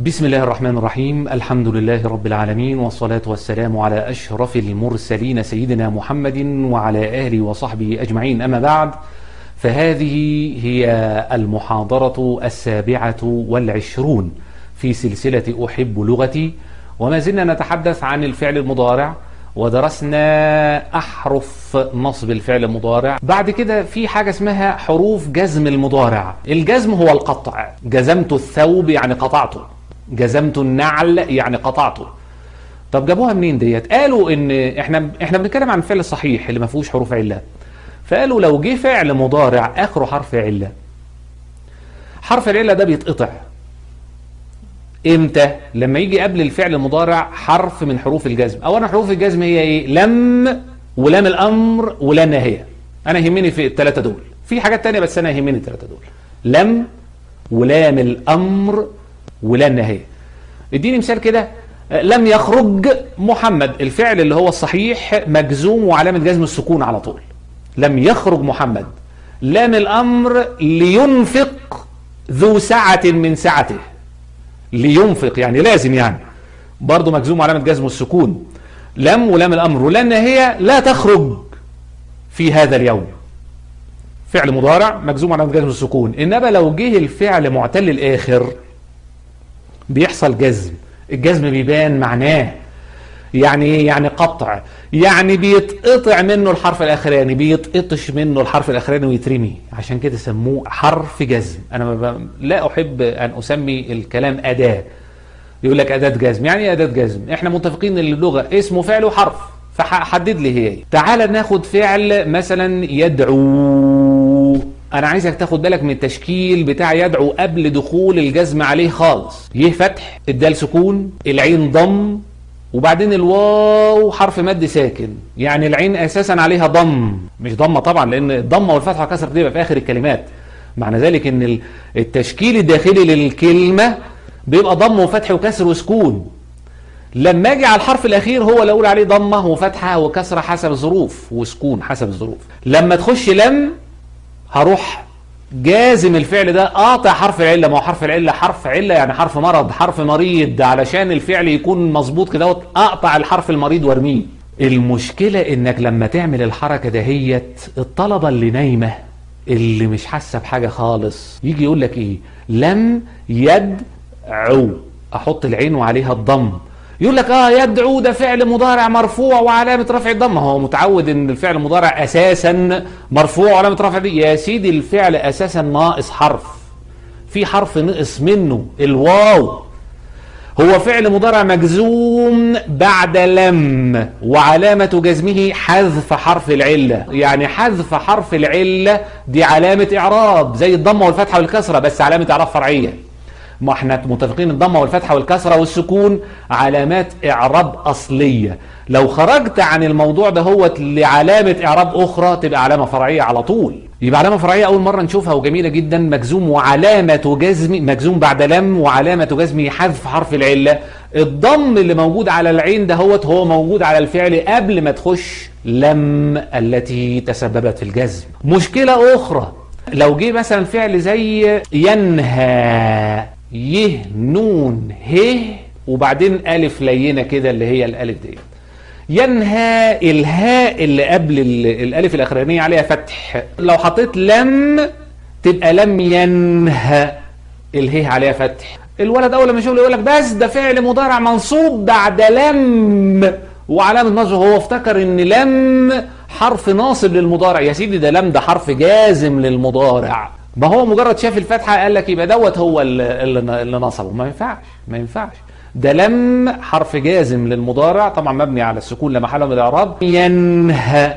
بسم الله الرحمن الرحيم الحمد لله رب العالمين والصلاة والسلام على أشرف المرسلين سيدنا محمد وعلى آله وصحبه أجمعين أما بعد فهذه هي المحاضرة السابعة والعشرون في سلسلة أحب لغتي وما زلنا نتحدث عن الفعل المضارع ودرسنا أحرف نصب الفعل المضارع بعد كده في حاجة اسمها حروف جزم المضارع الجزم هو القطع جزمت الثوب يعني قطعته جزمت النعل يعني قطعته طب جابوها منين ديت قالوا ان احنا احنا بنتكلم عن الفعل الصحيح اللي ما فيهوش حروف عله فقالوا لو جه فعل مضارع اخره حرف عله حرف العله ده بيتقطع امتى لما يجي قبل الفعل المضارع حرف من حروف الجزم اولا حروف الجزم هي ايه لم ولام الامر ولا النهيه انا يهمني في الثلاثه دول في حاجات تانية بس انا يهمني الثلاثه دول لم ولام الامر ولا النهاية اديني مثال كده لم يخرج محمد الفعل اللي هو الصحيح مجزوم وعلامة جزم السكون على طول لم يخرج محمد لام الأمر لينفق ذو سعة من سعته لينفق يعني لازم يعني برضه مجزوم وعلامة جزم السكون لم ولام الأمر ولا النهاية لا تخرج في هذا اليوم فعل مضارع مجزوم علامة جزم السكون إنما لو جه الفعل معتل الآخر بيحصل جزم الجزم بيبان معناه يعني ايه يعني قطع يعني بيتقطع منه الحرف الاخراني بيتقطش منه الحرف الاخراني ويترمي عشان كده سموه حرف جزم انا ب... لا احب ان اسمي الكلام اداه يقول لك اداه جزم يعني ايه اداه جزم احنا متفقين ان اللغه اسمه فعل وحرف فحدد لي هي ايه تعال ناخد فعل مثلا يدعو انا عايزك تاخد بالك من التشكيل بتاع يدعو قبل دخول الجزم عليه خالص يه فتح الدال سكون العين ضم وبعدين الواو حرف مد ساكن يعني العين اساسا عليها ضم مش ضمه طبعا لان الضمه والفتحه والكسره بتبقى في اخر الكلمات معنى ذلك ان التشكيل الداخلي للكلمه بيبقى ضم وفتح وكسر وسكون لما اجي على الحرف الاخير هو اللي اقول عليه ضمه وفتحه وكسره حسب الظروف وسكون حسب الظروف لما تخش لم هروح جازم الفعل ده قاطع حرف العله ما هو حرف العله حرف عله يعني حرف مرض حرف مريض علشان الفعل يكون مظبوط كده اقطع الحرف المريض وارميه المشكله انك لما تعمل الحركه دهيت الطلبه اللي نايمه اللي مش حاسه بحاجه خالص يجي يقول لك ايه لم يدعو احط العين وعليها الضم يقول لك اه يدعو ده فعل مضارع مرفوع وعلامة رفع الضمة هو متعود ان الفعل المضارع اساسا مرفوع وعلامة رفع دي يا سيدي الفعل اساسا ناقص حرف في حرف نقص منه الواو هو فعل مضارع مجزوم بعد لم وعلامة جزمه حذف حرف العلة يعني حذف حرف العلة دي علامة اعراب زي الضمة والفتحة والكسرة بس علامة اعراب فرعية ما احنا متفقين الضمه والفتحه والكسره والسكون علامات اعراب اصليه لو خرجت عن الموضوع ده هو لعلامه اعراب اخرى تبقى علامه فرعيه على طول يبقى علامه فرعيه اول مره نشوفها وجميله جدا مجزوم وعلامه جزم مجزوم بعد لم وعلامه جزمه حذف حرف العله الضم اللي موجود على العين ده هو هو موجود على الفعل قبل ما تخش لم التي تسببت في الجزم مشكله اخرى لو جه مثلا فعل زي ينهى يه نون ه وبعدين ألف لينة كده اللي هي الألف دي ينهى الهاء اللي قبل الألف الأخرانية عليها فتح لو حطيت لم تبقى لم ينهى اله عليها فتح الولد أول ما يشوف يقول لك بس ده فعل مضارع منصوب بعد لم وعلامة نصبه هو افتكر ان لم حرف ناصب للمضارع يا سيدي ده لم ده حرف جازم للمضارع ما هو مجرد شاف الفتحة قال لك يبقى دوت هو اللي, اللي نصبه ما ينفعش ما ينفعش ده لم حرف جازم للمضارع طبعا مبني على السكون لا محل من الاعراب ينهى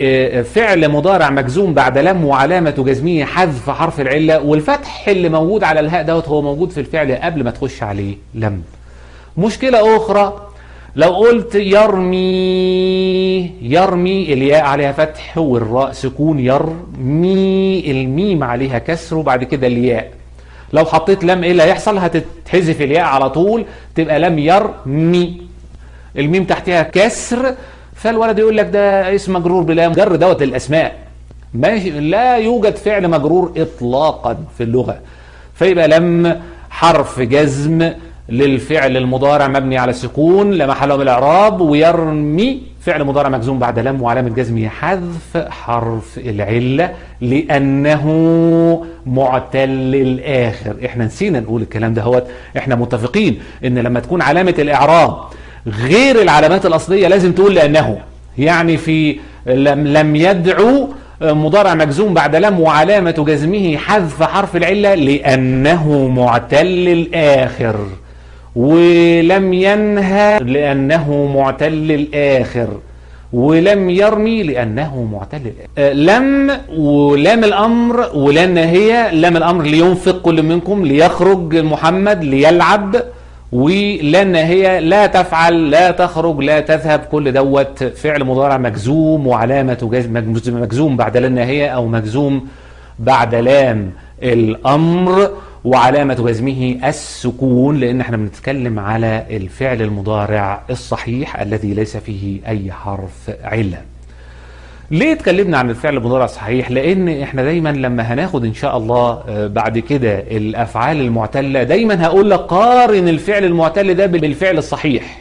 فعل مضارع مجزوم بعد لم وعلامة جزمه حذف حرف العلة والفتح اللي موجود على الهاء دوت هو موجود في الفعل قبل ما تخش عليه لم مشكلة أخرى لو قلت يرمي يرمي الياء عليها فتح والراء سكون يرمي الميم عليها كسر وبعد كده الياء لو حطيت لم ايه اللي هيحصل هتتحذف الياء على طول تبقى لم يرمي الميم تحتها كسر فالولد يقول لك ده اسم مجرور بلا جر دوت الاسماء ماشي لا يوجد فعل مجرور اطلاقا في اللغه فيبقى لم حرف جزم للفعل المضارع مبني على السكون لا محل له من الاعراب ويرمي فعل مضارع مجزوم بعد لم وعلامه جزمه حذف حرف العله لانه معتل الاخر احنا نسينا نقول الكلام ده هوت احنا متفقين ان لما تكون علامه الاعراب غير العلامات الاصليه لازم تقول لانه يعني في لم, لم يدعو مضارع مجزوم بعد لم وعلامة جزمه حذف حرف العلة لأنه معتل الآخر ولم ينهى لأنه معتل الآخر ولم يرمي لأنه معتل الآخر لم ولام الأمر ولا النهية لام الأمر لينفق كل منكم ليخرج محمد ليلعب ولان هي لا تفعل لا تخرج لا تذهب كل دوت فعل مضارع مجزوم وعلامة جزم مجزوم بعد لان هي او مجزوم بعد لام الامر وعلامة جزمه السكون لان احنا بنتكلم على الفعل المضارع الصحيح الذي ليس فيه اي حرف عله ليه اتكلمنا عن الفعل المضارع الصحيح لان احنا دايما لما هناخد ان شاء الله بعد كده الافعال المعتله دايما هقول لك قارن الفعل المعتل ده بالفعل الصحيح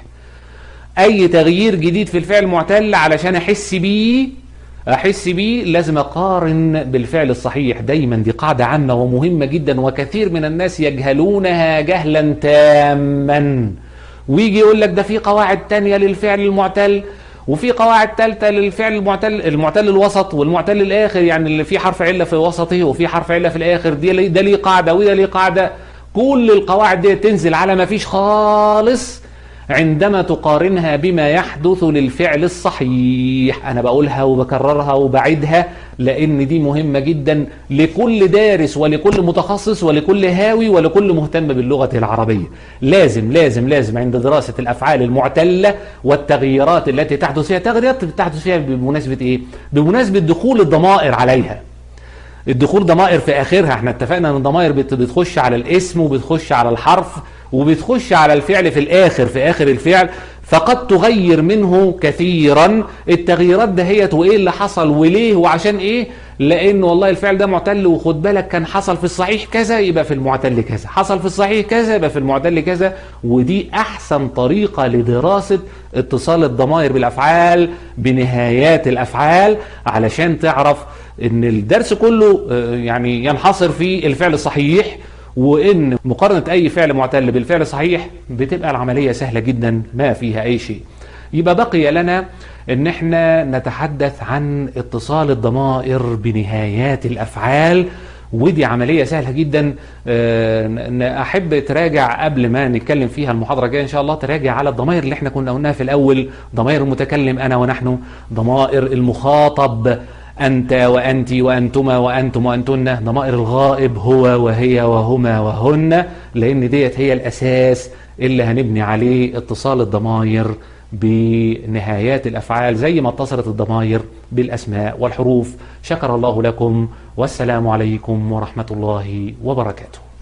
اي تغيير جديد في الفعل المعتل علشان احس بيه احس بيه لازم اقارن بالفعل الصحيح دايما دي قاعده عامه ومهمه جدا وكثير من الناس يجهلونها جهلا تاما ويجي يقول لك ده في قواعد تانية للفعل المعتل وفي قواعد ثالثه للفعل المعتل المعتل الوسط والمعتل الاخر يعني اللي فيه حرف عله في وسطه وفي حرف عله في الاخر دي ده ليه قاعده وده ليه قاعده كل القواعد دي تنزل على ما فيش خالص عندما تقارنها بما يحدث للفعل الصحيح انا بقولها وبكررها وبعيدها لان دي مهمه جدا لكل دارس ولكل متخصص ولكل هاوي ولكل مهتم باللغه العربيه لازم لازم لازم عند دراسه الافعال المعتله والتغييرات التي تحدث فيها تغييرات تحدث فيها بمناسبه ايه بمناسبه دخول الضمائر عليها الدخول ضمائر في اخرها احنا اتفقنا ان الضمائر بتخش على الاسم وبتخش على الحرف وبتخش على الفعل في الآخر في آخر الفعل فقد تغير منه كثيرا التغييرات دهيت وإيه اللي حصل وليه وعشان إيه لأن والله الفعل ده معتل وخد بالك كان حصل في الصحيح كذا يبقى في المعتل كذا حصل في الصحيح كذا يبقى في المعتل كذا ودي أحسن طريقة لدراسة اتصال الضمائر بالأفعال بنهايات الأفعال علشان تعرف ان الدرس كله يعني ينحصر في الفعل الصحيح وان مقارنه اي فعل معتل بالفعل الصحيح بتبقى العمليه سهله جدا ما فيها اي شيء يبقى بقي لنا ان احنا نتحدث عن اتصال الضمائر بنهايات الافعال ودي عملية سهلة جدا أحب تراجع قبل ما نتكلم فيها المحاضرة الجاية إن شاء الله تراجع على الضمائر اللي احنا كنا قلناها في الأول ضمائر المتكلم أنا ونحن ضمائر المخاطب أنت وأنت وأنتما وأنتم وأنتن ضمائر الغائب هو وهي وهما وهن لأن ديت هي الأساس اللي هنبني عليه اتصال الضمائر بنهايات الأفعال زي ما اتصلت الضمائر بالأسماء والحروف شكر الله لكم والسلام عليكم ورحمة الله وبركاته